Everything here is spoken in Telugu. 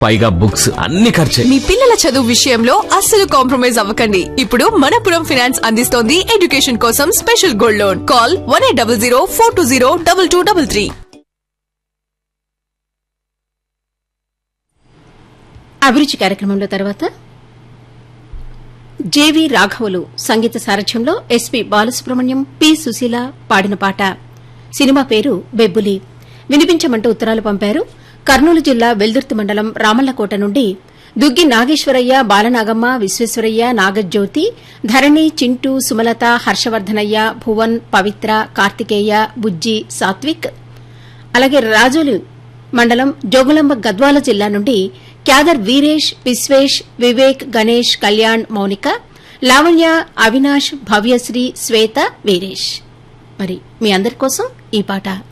పైగా బుక్స్ అన్ని ఖర్చే మీ పిల్లల చదువు విషయంలో అస్సలు కాంప్రమైజ్ అవ్వకండి ఇప్పుడు మనపురం ఫైనాన్స్ అందిస్తోంది ఎడ్యుకేషన్ కోసం special gold loan call one eight double zero four two zero double two double three అభిరుచి కార్యక్రమంలో తర్వాత జేవి రాఘవులు సంగీత సారథ్యంలో ఎస్పి బాలసుబ్రహ్మణ్యం పి సుశీల పాడిన పాట సినిమా పేరు బెబ్బులి వినిపించమంటూ ఉత్తరాలు పంపారు కర్నూలు జిల్లా వెల్దుర్తి మండలం రామల్లకోట నుండి దుగ్గి నాగేశ్వరయ్య బాలనాగమ్మ విశ్వేశ్వరయ్య నాగజ్యోతి ధరణి చింటూ సుమలత హర్షవర్ధనయ్య భువన్ పవిత్ర కార్తికేయ బుజ్జి సాత్విక్ అలాగే రాజోలు మండలం జోగులాంబ గద్వాల జిల్లా నుండి క్యాదర్ వీరేష్ విశ్వేష్ వివేక్ గణేష్ కళ్యాణ్ మౌనిక లావణ్య అవినాష్ భవ్యశ్రీ శ్వేత వీరేష్ మరి మీ అందరి కోసం ఈ పాట